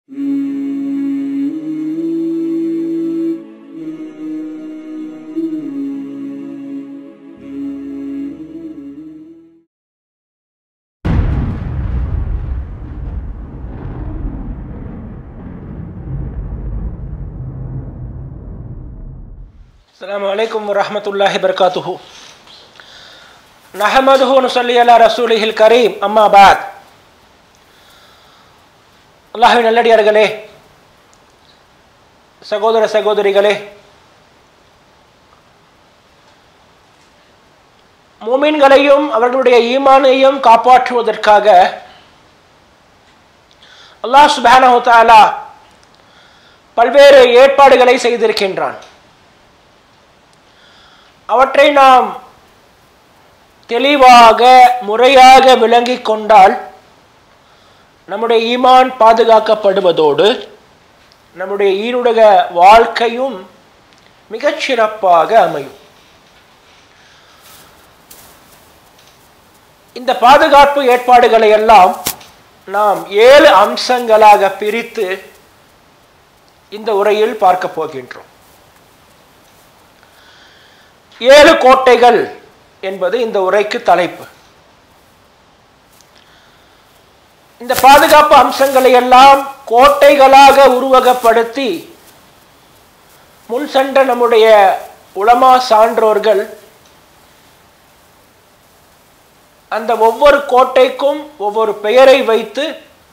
السلام عليكم ورحمة الله وبركاته نحمده ونصلي على رسوله الكريم أما بعد அல்லாஹின் நல்லடியார்களே சகோதர சகோதரிகளே மூமின்களையும் அவர்களுடைய ஈமானையும் காப்பாற்றுவதற்காக அல்லாஹ் சுபானஹு தஆலா பல்வேறு ஏற்பாடுகளை செய்திருக்கின்றான் அவற்றை நாம் தெளிவாக முறையாக விளங்கிக் கொண்டால் நம்முடைய ஈமான் பாதுகாக்கப்படுவதோடு நம்முடைய ஈருடைய வாழ்க்கையும் மிகச் சிறப்பாக அமையும் இந்த பாதுகாப்பு ஏற்பாடுகளை எல்லாம் நாம் ஏழு அம்சங்களாக பிரித்து இந்த உரையில் பார்க்க போகின்றோம் ஏழு கோட்டைகள் என்பது இந்த உரைக்கு தலைப்பு இந்த பாதுகாப்பு அம்சங்களை எல்லாம் கோட்டைகளாக உருவகப்படுத்தி முன் சென்ற நம்முடைய உளமா சான்றோர்கள் அந்த ஒவ்வொரு கோட்டைக்கும் ஒவ்வொரு பெயரை வைத்து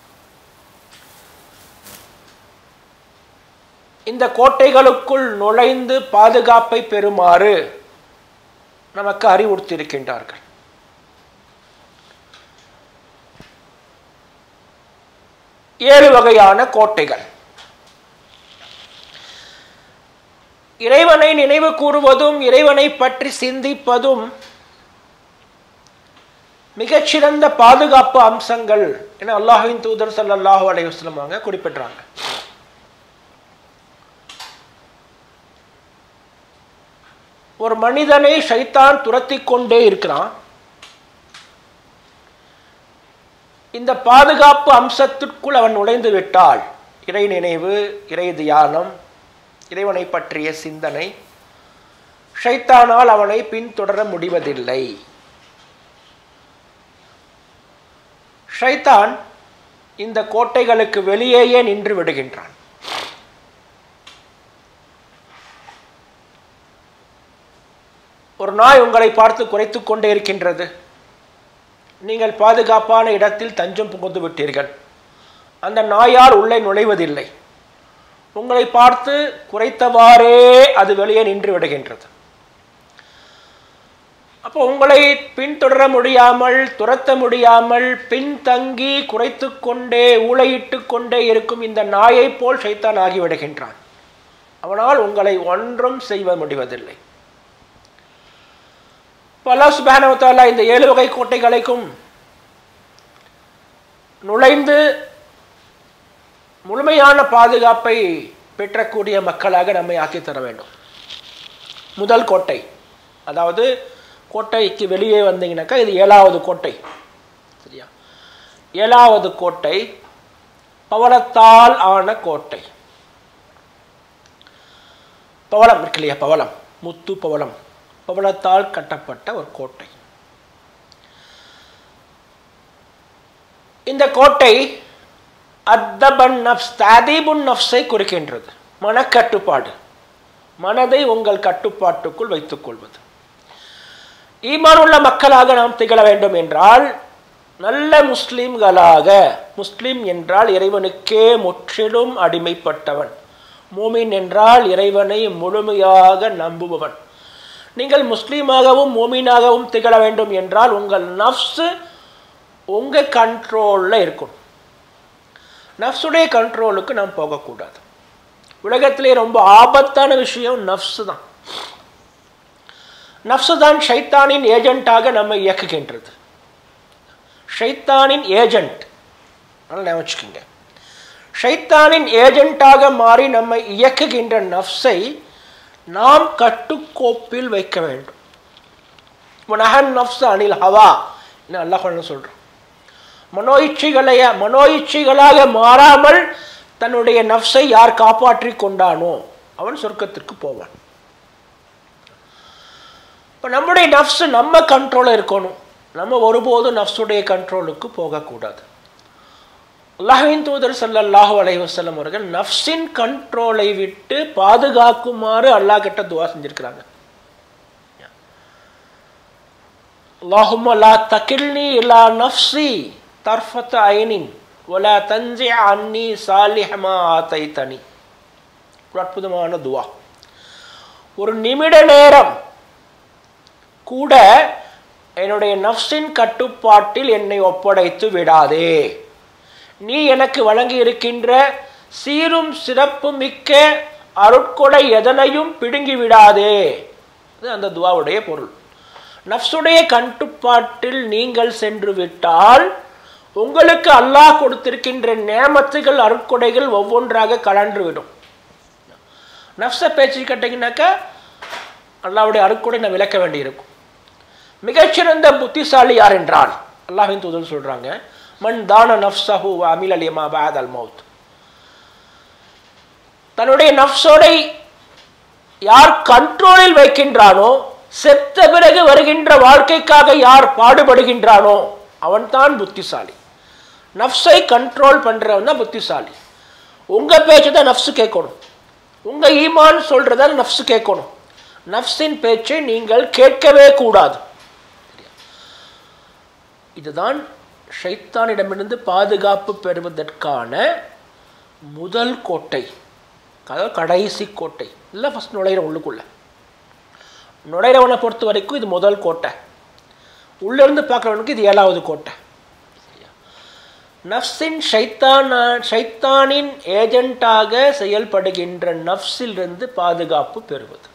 இந்த கோட்டைகளுக்குள் நுழைந்து பாதுகாப்பை பெறுமாறு நமக்கு அறிவுறுத்தியிருக்கின்றார்கள் ஏழு வகையான கோட்டைகள் இறைவனை நினைவு கூறுவதும் இறைவனை பற்றி சிந்திப்பதும் மிகச்சிறந்த பாதுகாப்பு அம்சங்கள் என அல்லாஹின் தூதர் சல்லாஹூ அலையுஸ்லம் அவங்க குறிப்பிட்றாங்க ஒரு மனிதனை சைத்தான் துரத்தி கொண்டே இருக்கிறான் இந்த பாதுகாப்பு அம்சத்திற்குள் அவன் நுழைந்து விட்டால் இறை நினைவு இறை தியானம் இறைவனை பற்றிய சிந்தனை ஷைத்தானால் அவனை பின்தொடர முடிவதில்லை ஷைத்தான் இந்த கோட்டைகளுக்கு வெளியேயே நின்று விடுகின்றான் ஒரு நாய் உங்களை பார்த்து குறைத்து கொண்டே இருக்கின்றது நீங்கள் பாதுகாப்பான இடத்தில் தஞ்சம் புகுந்து விட்டீர்கள் அந்த நாயால் உள்ளே நுழைவதில்லை உங்களை பார்த்து குறைத்தவாறே அது வெளியே நின்று விடுகின்றது அப்போ உங்களை பின்தொடர முடியாமல் துரத்த முடியாமல் பின்தங்கி குறைத்து கொண்டே ஊழையிட்டு கொண்டே இருக்கும் இந்த நாயை போல் சைத்தான் ஆகிவிடுகின்றான் அவனால் உங்களை ஒன்றும் செய்ய முடிவதில்லை பல்லா சுபானவத்தாலா இந்த ஏழு வகை கோட்டைகளைக்கும் நுழைந்து முழுமையான பாதுகாப்பை பெற்றக்கூடிய மக்களாக நம்மை ஆக்கி தர வேண்டும் முதல் கோட்டை அதாவது கோட்டைக்கு வெளியே வந்தீங்கன்னாக்கா இது ஏழாவது கோட்டை சரியா ஏழாவது கோட்டை பவளத்தால் ஆன கோட்டை பவளம் இருக்கு இல்லையா பவளம் முத்து பவளம் பவளத்தால் கட்டப்பட்ட ஒரு கோட்டை இந்த கோட்டை அத்தபன் நப்ஸ் ததீபுன் நப்ஸை குறிக்கின்றது மனக்கட்டுப்பாடு மனதை உங்கள் கட்டுப்பாட்டுக்குள் வைத்துக் கொள்வது ஈமான் உள்ள மக்களாக நாம் திகழ வேண்டும் என்றால் நல்ல முஸ்லிம்களாக முஸ்லிம் என்றால் இறைவனுக்கே முற்றிலும் அடிமைப்பட்டவன் மூமின் என்றால் இறைவனை முழுமையாக நம்புபவன் நீங்கள் முஸ்லீமாகவும் மூமீனாகவும் திகழ வேண்டும் என்றால் உங்கள் நஃப்ஸு உங்கள் கண்ட்ரோலில் இருக்கும் நஃப்ஸுடைய கண்ட்ரோலுக்கு நாம் போகக்கூடாது உலகத்திலே ரொம்ப ஆபத்தான விஷயம் நஃப்ஸு தான் நஃப்ஸு தான் ஷைத்தானின் ஏஜென்ட்டாக நம்மை இயக்குகின்றது ஷைத்தானின் ஏஜென்ட் நல்லா வச்சுக்கோங்க ஷைத்தானின் ஏஜென்ட்டாக மாறி நம்மை இயக்குகின்ற நஃப்ஸை நாம் கட்டுக்கோப்பில் வைக்க வேண்டும் நஹன் நஃப்ஸ் அனில் ஹவா அல்லாஹ் சொல்கிறோம் மனோ இச்சைகளைய மனோ இச்சைகளாக மாறாமல் தன்னுடைய நஃப்ஸை யார் காப்பாற்றி கொண்டானோ அவன் சொர்க்கத்திற்கு போவான் இப்போ நம்முடைய நஃப்ஸ் நம்ம கண்ட்ரோலில் இருக்கணும் நம்ம ஒருபோதும் நஃப்ஸுடைய கண்ட்ரோலுக்கு போகக்கூடாது அல்லாஹின் தூதர் ஸல்லல்லாஹு அலைஹி வஸல்லம் அவர்கள் நஃப்ஸின் கண்ட்ரோலை விட்டு பாதுகாக்குமாறு அல்லாஹ் கிட்ட துவா செஞ்சிருக்கிறாங்க அல்லாஹும்ம லா தகில்னி இலா நஃப்ஸி தர்ஃபத் ஐனின் வலா தஞ்சி அன்னி சாலிஹமா ஆத்தைத்தனி ஒரு அற்புதமான துவா ஒரு நிமிட நேரம் கூட என்னுடைய நஃப்ஸின் கட்டுப்பாட்டில் என்னை ஒப்படைத்து விடாதே நீ எனக்கு வழங்கி இருக்கின்ற சீரும் சிறப்பு மிக்க அருட்கொடை எதனையும் பிடுங்கி விடாதே இது அந்த துவாவுடைய பொருள் நஃப்ஸுடைய கட்டுப்பாட்டில் நீங்கள் சென்று விட்டால் உங்களுக்கு அல்லாஹ் கொடுத்திருக்கின்ற நேமத்துகள் அருட்கொடைகள் ஒவ்வொன்றாக கலன்று விடும் நஃப்ஸை பேச்சு கேட்டீங்கன்னாக்கா அல்லாவுடைய அருட்கொடை நான் விளக்க வேண்டியிருக்கும் மிகச்சிறந்த புத்திசாலி யார் என்றால் அல்லாஹின் தூதர் சொல்றாங்க மன் தான நஃப்ஸஹு வ அமில் அலியமா பாத் அல் மௌத் தன்னுடைய நஃப்ஸோடை யார் கண்ட்ரோலில் வைக்கின்றானோ செத்த பிறகு வருகின்ற வாழ்க்கைக்காக யார் பாடுபடுகின்றானோ அவன்தான் புத்திசாலி நஃப்ஸை கண்ட்ரோல் பண்றவன் தான் புத்திசாலி உங்க பேச்சு தான் நஃப்ஸு கேட்கணும் உங்க ஈமான் சொல்றத நஃப்ஸு கேட்கணும் நஃப்ஸின் பேச்சை நீங்கள் கேட்கவே கூடாது இதுதான் ஷைத்தானிடமிருந்து பாதுகாப்பு பெறுவதற்கான முதல் கோட்டை அதாவது கடைசி கோட்டை இல்லை ஃபஸ்ட் நுழையிற உள்ளுக்குள்ள நுழையிறவனை பொறுத்த வரைக்கும் இது முதல் கோட்டை உள்ளிருந்து பார்க்குறவனுக்கு இது ஏழாவது கோட்டை நஃப்ஸின் ஷைத்தான ஷைத்தானின் ஏஜென்ட்டாக செயல்படுகின்ற நஃப்ஸிலிருந்து பாதுகாப்பு பெறுவது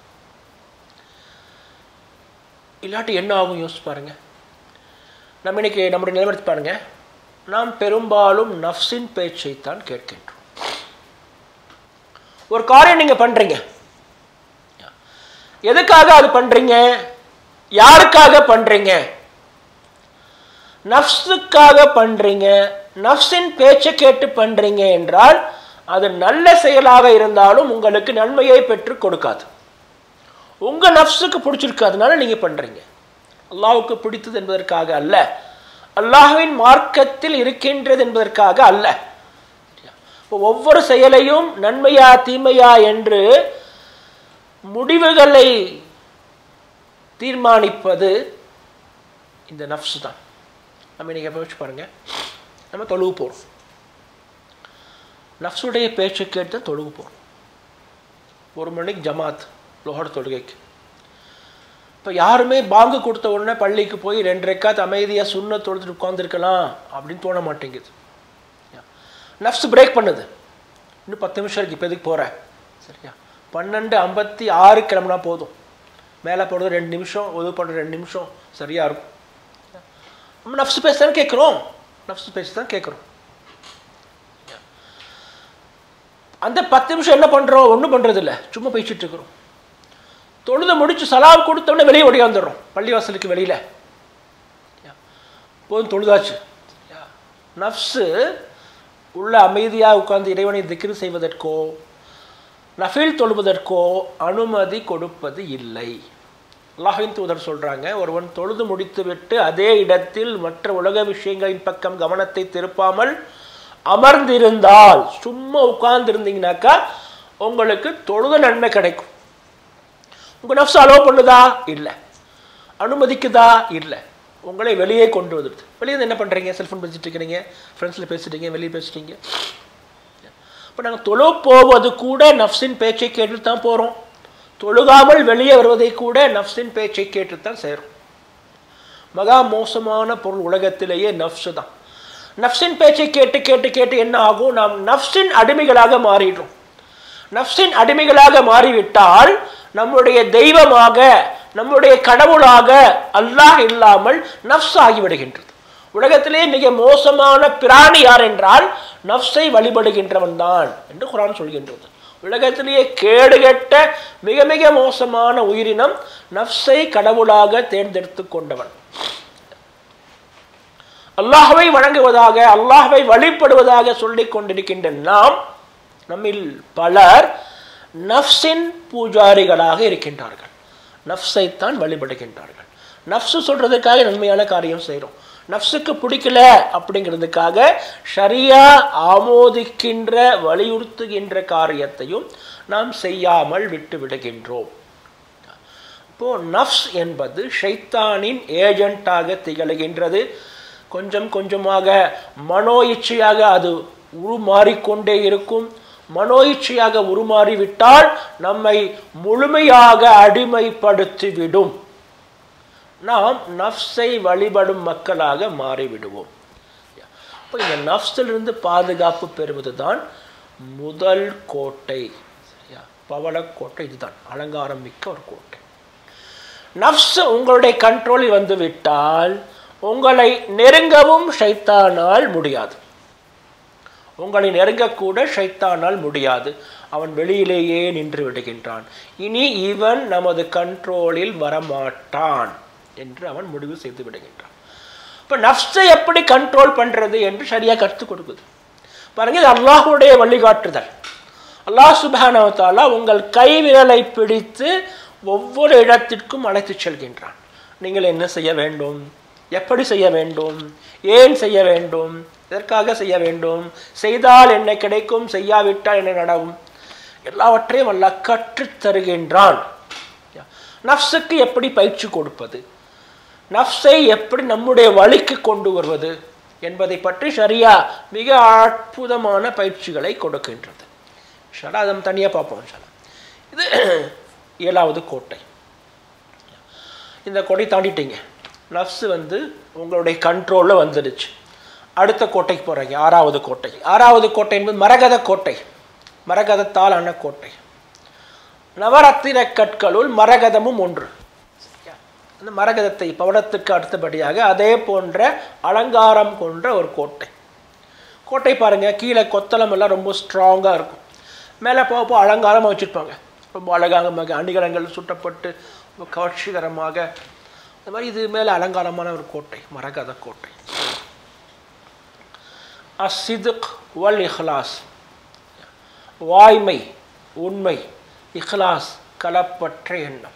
இல்லாட்டி என்ன ஆகும் யோசிச்சு பாருங்க நம்ம இன்னைக்கு நம்முடைய நிலைமைத்து பாருங்க நாம் பெரும்பாலும் நஃப்ஸின் பேச்சைத்தான் கேட்கின்றோம் ஒரு காரியம் நீங்க பண்றீங்க எதுக்காக அது பண்றீங்க யாருக்காக பண்றீங்க நஃப்ஸுக்காக பண்றீங்க நஃப்ஸின் பேச்சை கேட்டு பண்றீங்க என்றால் அது நல்ல செயலாக இருந்தாலும் உங்களுக்கு நன்மையை பெற்று கொடுக்காது உங்க நஃப்ஸுக்கு பிடிச்சிருக்காதனால நீங்க பண்றீங்க அல்லாஹ்வுக்கு பிடித்தது என்பதற்காக அல்ல அல்லாஹ்வின் மார்க்கத்தில் இருக்கின்றது என்பதற்காக அல்ல இப்போ ஒவ்வொரு செயலையும் நன்மையா தீமையா என்று முடிவுகளை தீர்மானிப்பது இந்த நஃப்ஸ் தான் நம்ம இன்னைக்கு எப்போ வச்சு பாருங்க நம்ம தொழுவு போகிறோம் நஃப்ஸுடைய பேச்சை கேட்டு தான் தொழுவு போகிறோம் ஒரு மணிக்கு ஜமாத் லோஹர் தொழுகைக்கு இப்போ யாருமே பாங்கு கொடுத்த உடனே பள்ளிக்கு போய் ரெண்டு ரெக்காத் அமைதியாக சுண்ண தொழுதுட்டு உட்காந்துருக்கலாம் அப்படின்னு தோண மாட்டேங்குது நஃப்ஸ் பிரேக் பண்ணுது இன்னும் பத்து நிமிஷம் இருக்கு இப்போ எதுக்கு போகிறேன் சரியா பன்னெண்டு ஐம்பத்தி ஆறு கிளம்புனா போதும் மேலே போடுறது ரெண்டு நிமிஷம் உதவு பண்ணுற ரெண்டு நிமிஷம் சரியாக இருக்கும் நம்ம நஃப்ஸ் பேச தான் கேட்குறோம் நஃப்ஸ் பேச தான் கேட்குறோம் அந்த பத்து நிமிஷம் என்ன பண்ணுறோம் ஒன்றும் பண்ணுறதில்ல சும்மா பேசிட்டு இருக்கிறோம் தொழுத முடிச்சு சலாம் கொடுத்தோடனே வெளியே ஓடியாந்துடுறோம் பள்ளிவாசலுக்கு வெளியில் போதும் தொழுதாச்சு நஃப்ஸு உள்ள அமைதியாக உட்கார்ந்து இறைவனை திக்ரு செய்வதற்கோ நஃபில் தொழுவதற்கோ அனுமதி கொடுப்பது இல்லை அல்லாஹின் தூதர் சொல்கிறாங்க ஒருவன் தொழுது முடித்துவிட்டு அதே இடத்தில் மற்ற உலக விஷயங்களின் பக்கம் கவனத்தை திருப்பாமல் அமர்ந்திருந்தால் சும்மா உட்கார்ந்துருந்தீங்கனாக்கா உங்களுக்கு தொழுத நன்மை கிடைக்கும் உங்கள் நஃப்ஸ் அலோவ் பண்ணுதா இல்லை அனுமதிக்குதா இல்லை உங்களை வெளியே கொண்டு வந்துடுது வெளியே வந்து என்ன பண்ணுறீங்க செல்ஃபோன் பேசிட்டு இருக்கிறீங்க ஃப்ரெண்ட்ஸில் பேசிட்டீங்க வெளியே பேசிட்டீங்க இப்போ நாங்கள் தொழு போவது கூட நஃப்ஸின் பேச்சை கேட்டு தான் போகிறோம் தொழுகாமல் வெளியே வருவதை கூட நஃப்ஸின் பேச்சை கேட்டு தான் சேரும் மகா மோசமான பொருள் உலகத்திலேயே நஃப்ஸு தான் நஃப்ஸின் பேச்சை கேட்டு கேட்டு கேட்டு என்ன ஆகும் நாம் நஃப்ஸின் அடிமைகளாக மாறிடுறோம் நஃப்ஸின் அடிமைகளாக மாறிவிட்டால் நம்முடைய தெய்வமாக நம்முடைய கடவுளாக அல்லாஹ் இல்லாமல் நஃப்ஸ் ஆகிவிடுகின்றது உலகத்திலே மிக மோசமான பிராணி யார் என்றால் நஃப்ஸை வழிபடுகின்றவன் தான் என்று குரான் சொல்கின்றது உலகத்திலேயே கேடுகெட்ட மிக மிக மோசமான உயிரினம் நஃப்ஸை கடவுளாக தேர்ந்தெடுத்து கொண்டவன் அல்லாஹ்வை வணங்குவதாக அல்லாஹ்வை வழிபடுவதாக சொல்லிக் கொண்டிருக்கின்ற நாம் நம்மில் பலர் நஃப்ஸின் பூஜாரிகளாக இருக்கின்றார்கள் நஃப்ஸைத்தான் வழிபடுகின்றார்கள் நஃப்ஸு சொல்றதுக்காக நன்மையான காரியம் செய்கிறோம் நஃப்ஸுக்கு பிடிக்கல அப்படிங்கிறதுக்காக ஷரியா ஆமோதிக்கின்ற வலியுறுத்துகின்ற காரியத்தையும் நாம் செய்யாமல் விட்டு விடுகின்றோம் இப்போ நஃப்ஸ் என்பது ஷைத்தானின் ஏஜென்ட்டாக திகழ்கின்றது கொஞ்சம் கொஞ்சமாக மனோ இச்சையாக அது உருமாறிக்கொண்டே இருக்கும் மனோ இச்சையாக உருமாறிவிட்டால் நம்மை முழுமையாக அடிமைப்படுத்திவிடும் நாம் நஃப்ஸை வழிபடும் மக்களாக மாறிவிடுவோம் இப்போ இந்த நஃப்ஸிலிருந்து பாதுகாப்பு பெறுவது தான் முதல் கோட்டை சரியா பவளக்கோட்டை இதுதான் அலங்காரம் மிக்க ஒரு கோட்டை நஃப்ஸ் உங்களுடைய கண்ட்ரோலில் வந்து விட்டால் உங்களை நெருங்கவும் ஷைத்தானால் முடியாது உங்களை நெருங்கக்கூட ஷைத்தானால் முடியாது அவன் வெளியிலேயே நின்று விடுகின்றான் இனி இவன் நமது கண்ட்ரோலில் வரமாட்டான் என்று அவன் முடிவு செய்து விடுகின்றான் இப்போ நஃப்ஸை எப்படி கண்ட்ரோல் பண்ணுறது என்று சரியாக கற்றுக் கொடுக்குது பாருங்க இது அல்லாஹுடைய வழிகாட்டுதல் அல்லாஹ் சுபானவத்தாலா உங்கள் கைவிரலை பிடித்து ஒவ்வொரு இடத்திற்கும் அழைத்துச் செல்கின்றான் நீங்கள் என்ன செய்ய வேண்டும் எப்படி செய்ய வேண்டும் ஏன் செய்ய வேண்டும் எதற்காக செய்ய வேண்டும் செய்தால் என்ன கிடைக்கும் செய்யாவிட்டால் என்ன நடக்கும் எல்லாவற்றையும் அல்லாஹ் கற்றுத் தருகின்றான் நஃப்ஸுக்கு எப்படி பயிற்சி கொடுப்பது நஃப்ஸை எப்படி நம்முடைய வழிக்கு கொண்டு வருவது என்பதை பற்றி சரியா மிக அற்புதமான பயிற்சிகளை கொடுக்கின்றது ஷரா அதை தனியாக பார்ப்போம் ஷரா இது ஏழாவது கோட்டை இந்த கொடை தாண்டிட்டீங்க நஃப்ஸ் வந்து உங்களுடைய கண்ட்ரோலில் வந்துடுச்சு அடுத்த கோட்டைக்கு போகிறீங்க ஆறாவது கோட்டை ஆறாவது கோட்டை என்பது மரகத கோட்டை மரகதத்தால் ஆன கோட்டை நவரத்தின கற்களுள் மரகதமும் ஒன்று சரியா? அந்த மரகதத்தை பவடத்துக்கு அடுத்தபடியாக அதே போன்ற அலங்காரம் கொண்ட ஒரு கோட்டை கோட்டை பாருங்க கீழே கொத்தளம் எல்லாம் ரொம்ப ஸ்ட்ராங்காக இருக்கும் மேலே போக போக அலங்காரமாக வச்சுருப்பாங்க ரொம்ப அழகாக அணிகலங்கள் சுட்டப்பட்டு ரொம்ப கவர்ச்சிகரமாக இந்த மாதிரி இது மேலே அலங்காரமான ஒரு கோட்டை மரகத கோட்டை அசிதுக் வல் இஹ்லாஸ் வாய்மை உண்மை இஹ்லாஸ் கலப்பற்ற எண்ணம்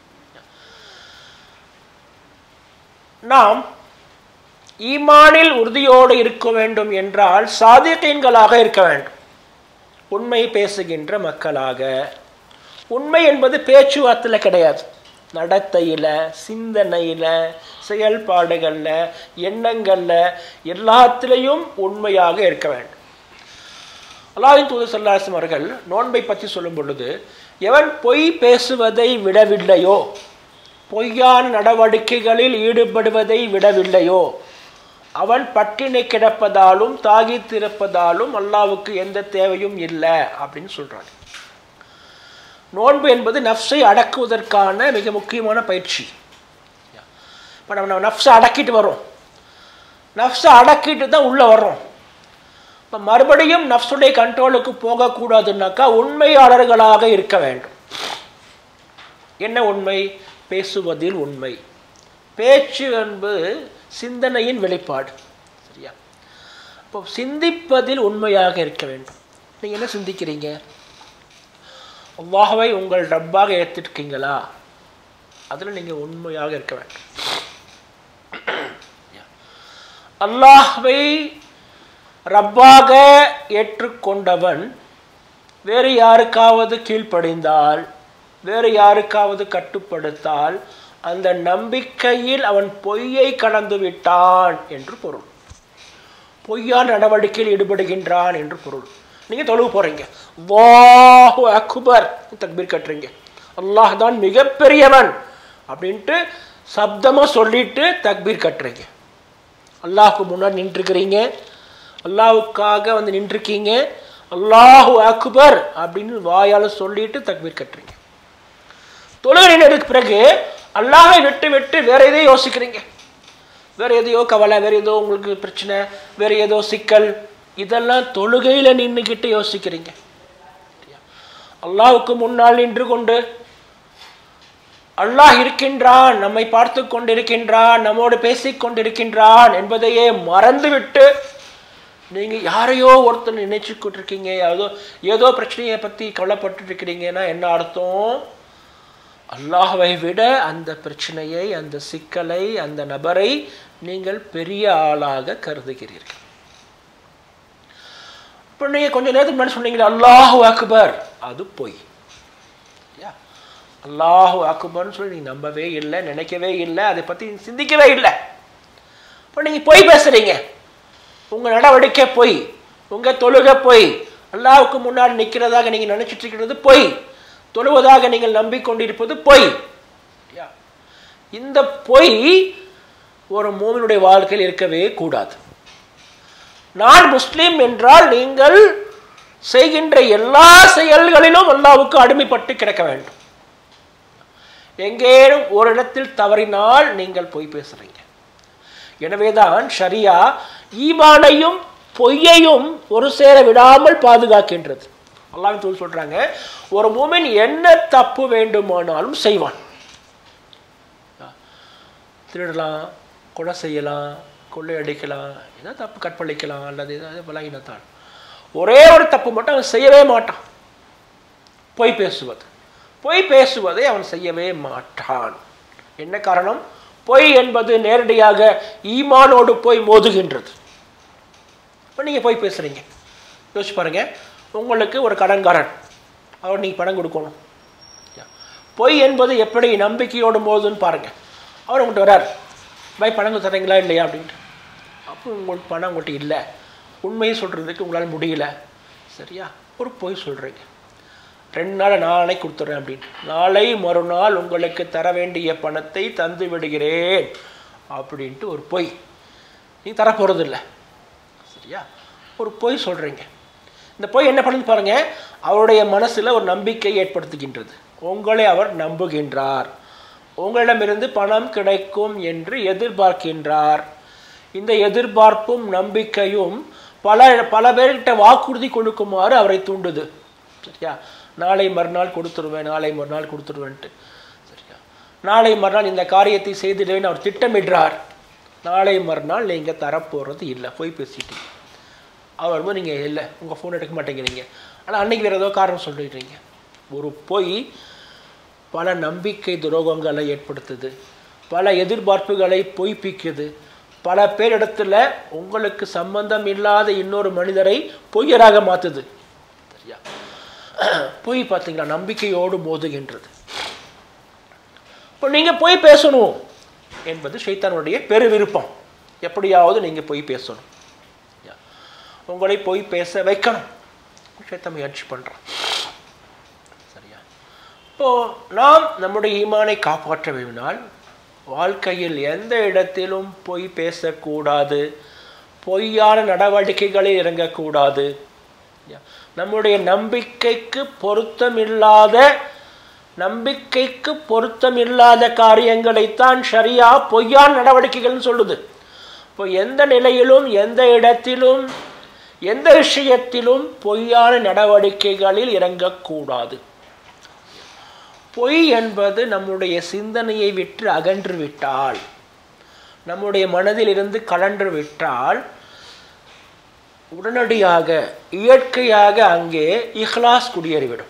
நாம் ஈமானில் உறுதியோடு இருக்க வேண்டும் என்றால் சாதிகீன்களாக இருக்க வேண்டும் உண்மை பேசுகின்ற மக்களாக உண்மை என்பது பேச்சுவார்த்தையில் கிடையாது நடத்தையில் சிந்தனையில் செயல்பாடுகளில் எண்ணங்களில் எல்லாத்திலையும் உண்மையாக இருக்க வேண்டும் அல்லாஹின் தூதர் சல்லாசம் அவர்கள் நோன்பை பற்றி சொல்லும் பொழுது எவன் பொய் பேசுவதை விடவில்லையோ பொய்யான நடவடிக்கைகளில் ஈடுபடுவதை விடவில்லையோ அவன் பட்டினி கிடப்பதாலும் தாகித்திருப்பதாலும் அல்லாவுக்கு எந்த தேவையும் இல்லை அப்படின்னு சொல்றாங்க நோன்பு என்பது நஃப்ஸை அடக்குவதற்கான மிக முக்கியமான பயிற்சி இப்போ நம்ம நம்ம நஃப்ஸை அடக்கிட்டு வரோம் நஃப்ஸை அடக்கிட்டு தான் உள்ளே வர்றோம் இப்போ மறுபடியும் நஃப்ஸுடைய கண்ட்ரோலுக்கு போகக்கூடாதுன்னாக்கா உண்மையாளர்களாக இருக்க வேண்டும் என்ன உண்மை பேசுவதில் உண்மை பேச்சு என்பது சிந்தனையின் வெளிப்பாடு சரியா இப்போ சிந்திப்பதில் உண்மையாக இருக்க வேண்டும் நீங்கள் என்ன சிந்திக்கிறீங்க அல்லாஹவை உங்கள் ரப்பாக ஏற்றிருக்கீங்களா அதில் நீங்கள் உண்மையாக இருக்க வேண்டும் அல்லாஹ்வை ரப்பாக ஏற்றுக்கொண்டவன் வேறு யாருக்காவது கீழ்ப்படிந்தால் வேறு யாருக்காவது கட்டுப்படுத்தால் அந்த நம்பிக்கையில் அவன் பொய்யை கடந்து விட்டான் என்று பொருள் பொய்யான நடவடிக்கையில் ஈடுபடுகின்றான் என்று பொருள் நீங்கள் தொழுவு போகிறீங்க வாஹு அக்பர் தக்பீர் கட்டுறீங்க அல்லாஹ் தான் மிகப்பெரியவன் அப்படின்ட்டு சப்தமாக சொல்லிட்டு தக்பீர் கட்டுறீங்க அல்லாஹுக்கு முன்னாடி நின்றுக்கிறீங்க அல்லாஹுக்காக வந்து நின்றுருக்கீங்க அல்லாஹு அக்பர் அப்படின்னு வாயால் சொல்லிட்டு தக்பீர் கட்டுறீங்க தொழுகை நின்றதுக்கு பிறகு அல்லாஹை விட்டு விட்டு வேற எதையோ யோசிக்கிறீங்க வேற எதையோ கவலை வேற ஏதோ உங்களுக்கு பிரச்சனை வேற ஏதோ சிக்கல் இதெல்லாம் தொழுகையில் நின்றுக்கிட்டு யோசிக்கிறீங்க அல்லாஹுக்கு முன்னால் நின்று கொண்டு அல்லாஹ் இருக்கின்றான் நம்மை பார்த்து கொண்டிருக்கின்றான் நம்மோடு பேசிக் கொண்டிருக்கின்றான் என்பதையே மறந்துவிட்டு நீங்கள் யாரையோ ஒருத்தர் நினைச்சுக்கிட்டு இருக்கீங்க ஏதோ ஏதோ பிரச்சனையை பற்றி கவலைப்பட்டு இருக்கிறீங்கன்னா என்ன அர்த்தம் அல்லாஹ்வை விட அந்த பிரச்சனையை அந்த சிக்கலை அந்த நபரை நீங்கள் பெரிய ஆளாக கருதுகிறீர்கள் இப்போ நீங்கள் கொஞ்ச நேரத்துக்கு முன்னாடி சொன்னீங்களே அல்லாஹு அக்பர் அது பொய் இல்லையா? அல்லாஹு அக்பர்னு சொல்லி நீங்க நம்பவே இல்லை நினைக்கவே இல்லை அதை பற்றி சிந்திக்கவே இல்லை இப்போ நீங்கள் பொய் பேசுறீங்க உங்க நடவடிக்கை பொய் உங்க தொழுகை பொய் அல்லாஹ்வுக்கு முன்னாடி நிற்கிறதாக நீங்க நினைச்சிட்டு இருக்கிறது பொய் தொழுவதாக நீங்கள் நம்பிக்கொண்டிருப்பது பொய் இல்லையா? இந்த பொய் ஒரு மூமினுடைய வாழ்க்கையில் இருக்கவே கூடாது நான் முஸ்லிம் என்றால் நீங்கள் செய்கின்ற எல்லா செயல்களிலும் அல்லாஹ்வுக்கு அடிமைப்பட்டு கிடக்க வேண்டும் எங்கேனும் ஒரு இடத்தில் தவறினால் நீங்கள் பொய் பேசுறீங்க எனவேதான் ஷரியா ஈமானையும் பொய்யையும் ஒரு சேர விடாமல் பாதுகாக்கின்றது அல்லாஹ் தூள் சொல்றாங்க ஒரு மூமின் என்ன தப்பு வேண்டுமானாலும் செய்வான் திருடலாம் கொலை செய்யலாம் கொள்ளையடிக்கலாம் ஏதாவது தப்பு கற்பழிக்கலாம் அல்லது ஏதாவது பலகீனத்தான் ஒரே ஒரு தப்பு மட்டும் அவன் செய்யவே மாட்டான் பொய் பேசுவது பொய் பேசுவதை அவன் செய்யவே மாட்டான் என்ன காரணம் பொய் என்பது நேரடியாக ஈமானோடு போய் மோதுகின்றது இப்போ நீங்கள் பொய் பேசுகிறீங்க யோசிச்சு பாருங்க உங்களுக்கு ஒரு கடன்காரன் அவர் நீங்கள் பணம் கொடுக்கணும் பொய் என்பது எப்படி நம்பிக்கையோடு மோதுன்னு பாருங்க அவர் உங்கள்கிட்ட வரார் பாய் பணம் தரீங்களா இல்லையா அப்படின்ட்டு அப்போ உங்களுக்கு பணம் உங்கள்கிட்ட இல்லை உண்மையை சொல்கிறதுக்கு உங்களால் முடியல சரியா ஒரு பொய் சொல்கிறீங்க ரெண்டு நாள் நாளை கொடுத்துட்றேன் அப்படின்னு நாளை மறுநாள் உங்களுக்கு தர வேண்டிய பணத்தை தந்து விடுகிறேன் அப்படின்ட்டு ஒரு பொய் நீ தரப்போகிறது இல்லை சரியா ஒரு பொய் சொல்கிறீங்க இந்த பொய் என்ன பண்ணுது பாருங்க அவருடைய மனசில் ஒரு நம்பிக்கை ஏற்படுத்துகின்றது உங்களை அவர் நம்புகின்றார் உங்களிடமிருந்து பணம் கிடைக்கும் என்று எதிர்பார்க்கின்றார் இந்த எதிர்பார்ப்பும் நம்பிக்கையும் பல பல பேர்கிட்ட வாக்குறுதி கொடுக்குமாறு அவரை தூண்டுது சரியா நாளை மறுநாள் கொடுத்துருவேன் நாளை மறுநாள் கொடுத்துருவேன்ட்டு சரியா நாளை மறுநாள் இந்த காரியத்தை செய்திடுவேன் அவர் திட்டமிடுறார் நாளை மறுநாள் நீங்கள் தரப்போகிறது இல்லை போய் பேசிட்டீங்க அவர் வரும்போது நீங்கள் இல்லை உங்கள் ஃபோன் எடுக்க மாட்டேங்கிறீங்க ஆனால் அன்னைக்கு வேறு ஏதோ காரணம் சொல்லிடுறீங்க ஒரு பொய் பல நம்பிக்கை துரோகங்களை ஏற்படுத்துது பல எதிர்பார்ப்புகளை பொய்ப்பிக்குது பல பேரிடத்துல உங்களுக்கு சம்பந்தம் இல்லாத இன்னொரு மனிதரை பொய்யராக மாற்றுது சரியா பொய் பார்த்தீங்களா நம்பிக்கையோடு மோதுகின்றது இப்போ நீங்கள் பொய் பேசணும் என்பது ஷைத்தானுடைய பெரு விருப்பம் எப்படியாவது நீங்கள் பொய் பேசணும் யா. உங்களை பொய் பேச வைக்கணும் ஷைத்தான் முயற்சி பண்ணுறான் சரியா இப்போ நாம் நம்முடைய ஈமானை காப்பாற்ற விரும்பினால் வாழ்க்கையில் எந்த இடத்திலும் பொய் பேசக்கூடாது பொய்யான நடவடிக்கைகளில் இறங்கக்கூடாது யா. நம்முடைய நம்பிக்கைக்கு பொருத்தமில்லாத நம்பிக்கைக்கு பொருத்தமில்லாத காரியங்களைத்தான் சரியா பொய்யான நடவடிக்கைகள்னு சொல்லுது இப்போ எந்த நிலையிலும் எந்த இடத்திலும் எந்த விஷயத்திலும் பொய்யான நடவடிக்கைகளில் இறங்கக்கூடாது பொய் என்பது நம்முடைய சிந்தனையை விட்டு அகன்று விட்டால் நம்முடைய மனதில் இருந்து கலன்று விட்டால் உடனடியாக இயற்கையாக அங்கே இஹ்லாஸ் குடியேறிவிடும்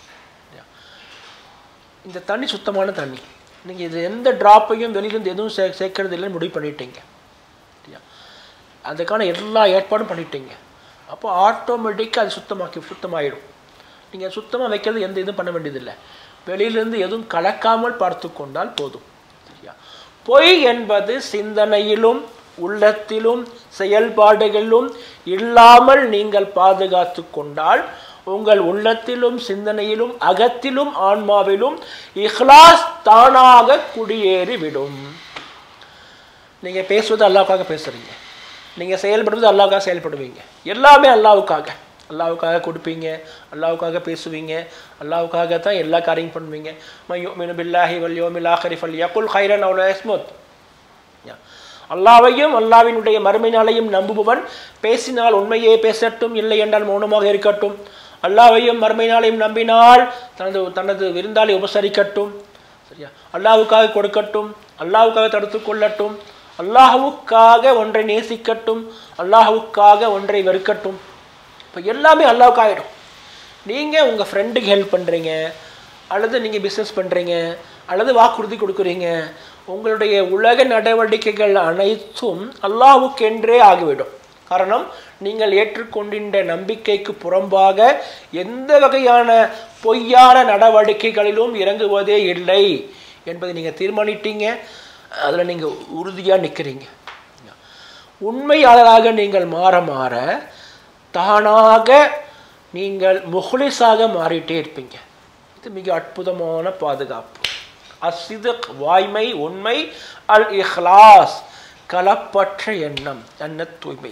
இந்த தண்ணி சுத்தமான தண்ணி நீங்கள் இது எந்த ட்ராப்பையும் வெளியிலேருந்து எதுவும் சே சேர்க்கறது இல்லைன்னு முடிவு பண்ணிட்டீங்க சரியா? அதுக்கான எல்லா ஏற்பாடும் பண்ணிட்டீங்க அப்போ ஆட்டோமேட்டிக்காக அது சுத்தமாக்கி சுத்தமாயிடும் நீங்கள் சுத்தமாக வைக்கிறது எந்த இதுவும் பண்ண வேண்டியதில்லை வெளியிலிருந்து எதுவும் கலக்காமல் பார்த்து கொண்டால் போதும் சரியா பொய் என்பது சிந்தனையிலும் உள்ளத்திலும் செயல்பாடுகளிலும் இல்லாமல் நீங்கள் பாதுகாத்து கொண்டால் உங்கள் உள்ளத்திலும் சிந்தனையிலும் அகத்திலும் ஆன்மாவிலும் இஹ்லாஸ் தானாக குடியேறிவிடும் நீங்க பேசுவது அல்லாவுக்காக பேசுறீங்க நீங்க செயல்படுவது அல்லாவுக்காக செயல்படுவீங்க எல்லாமே அல்லாவுக்காக அல்லாவுக்காக கொடுப்பீங்க அல்லாவுக்காக பேசுவீங்க அல்லாவுக்காக தான் எல்லா காரியம் பண்ணுவீங்க மையோ பில்லாஹி வல்யோமில் ஆஹரி ஃபல்யகுல் ஹைரன் அவ்வளோ எஸ்முத் அல்லாவையும் அல்லாவினுடைய மறுமை நாளையும் நம்புபவன் பேசினால் உண்மையே பேசட்டும் இல்லை என்றால் மௌனமாக இருக்கட்டும் அல்லாவையும் மறுமை நாளையும் நம்பினால் தனது தனது விருந்தாளை உபசரிக்கட்டும் சரியா அல்லாவுக்காக கொடுக்கட்டும் அல்லாவுக்காக தடுத்து கொள்ளட்டும் அல்லாஹ்வுக்காக ஒன்றை நேசிக்கட்டும் அல்லாஹ்வுக்காக ஒன்றை வெறுக்கட்டும் இப்போ எல்லாமே அல்லாவுக்கு ஆகிடும் நீங்கள் உங்கள் ஃப்ரெண்டுக்கு ஹெல்ப் பண்ணுறீங்க அல்லது நீங்கள் பிஸ்னஸ் பண்ணுறீங்க அல்லது வாக்குறுதி கொடுக்குறீங்க உங்களுடைய உலக நடவடிக்கைகள் அனைத்தும் அல்லாஹ்வுக்கென்றே ஆகிவிடும் காரணம் நீங்கள் ஏற்றுக்கொண்டின்ற நம்பிக்கைக்கு புறம்பாக எந்த வகையான பொய்யான நடவடிக்கைகளிலும் இறங்குவதே இல்லை என்பதை நீங்கள் தீர்மானிட்டீங்க அதில் நீங்கள் உறுதியாக நிற்கிறீங்க உண்மையாளராக நீங்கள் மாற மாற தானாக நீங்கள் முஹ்லிஸாக மாறிட்டே இருப்பீங்க இது மிக அற்புதமான பாதுகாப்பு அசிதக் வாய்மை உண்மை அல் இஹ்லாஸ் கலப்பற்ற எண்ணம் எண்ண தூய்மை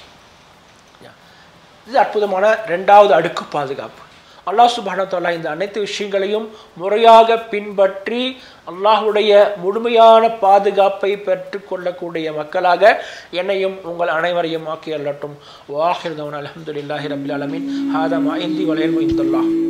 இது அற்புதமான ரெண்டாவது அடுக்கு பாதுகாப்பு அல்லாஹ் சுபானத்தாலா இந்த அனைத்து விஷயங்களையும் முறையாக பின்பற்றி அல்லாஹுடைய முழுமையான பாதுகாப்பை பெற்றுக்கொள்ளக்கூடிய மக்களாக என்னையும் உங்கள் அனைவரையும் ஆக்கி அல்லட்டும் வாஹிர்தவன் அலமதுல்லாஹி ரபில் அலமின் ஹாதமா இந்தி வலையல் மொய்துல்லா